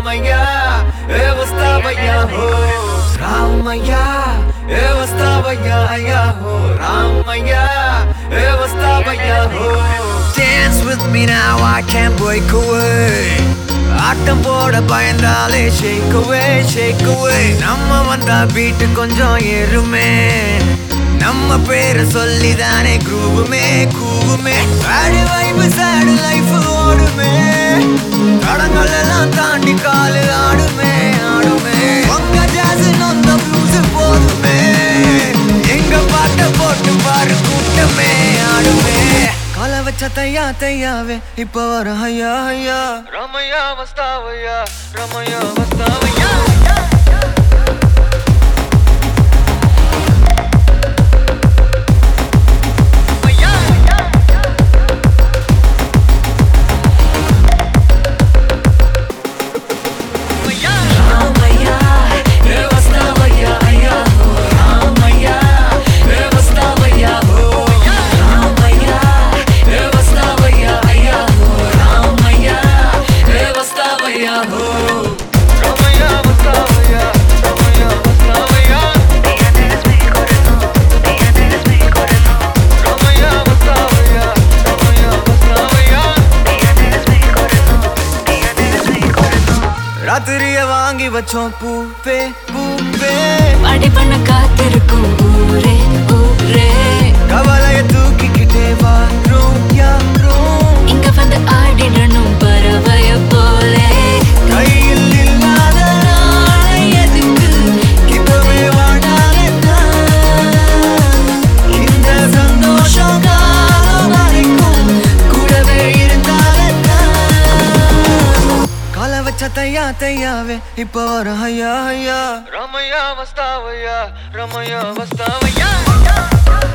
Ramaya, e vastavaya ho. Ramaya, e vastavaya aya ho. Ramaya, e vastavaya ho. Dance with me now, I can't break away. ஆட்டம் போட பயந்தாலே ஷேக் அவே ஷேக் அவே நம்ம வந்தா beat கொஞ்சம் ஏறுமே நம்ம பேரை சொல்லி தானே குரூவுமே கூவுமே சாடு வைப்பு சாடு லைஃப் ஓடுமே தடங்கள் எல்லாம் தாண்டி காலு ஆடுமே ஆடுமே உங்க ஜாஸ் நொந்த ப்ளூஸ் போதுமே எங்க பாட்ட போட்டு பாரு கூட்டமே ஆடுமே கால வச்ச தையா தையாவே இப்ப வர ஐயா ஐயா ரமையா வஸ்தாவையா ரமையா வஸ்தாவையா ரமையா வஸ்தாவையா ரமையா வஸ்தாவையா ரமையா வஸ்தாவையா ரமையா வஸ்தாவையா ராத்திரிய வாங்கி வச்சோம் பூப்பே பூப்பே பாடி பண்ண காத்திருக்கும் ஊரே ஊரே கவலைய தூக்கிக்கிட்டே வாரோம் யாரோம் இங்க வந்து ஆடிடணும் பறவைய போலே கையில் இல்லாத நாளை எதுக்கு இப்பவே வாடாதே இந்த சந்தோஷம் காலம் வரைக்கும் கூடவே இருந்தாலே கால வச்ச தையா தையாவே இப்ப வர ஐயா ஐயா ரமையா வஸ்தாவையா ரமையா வஸ்தாவையா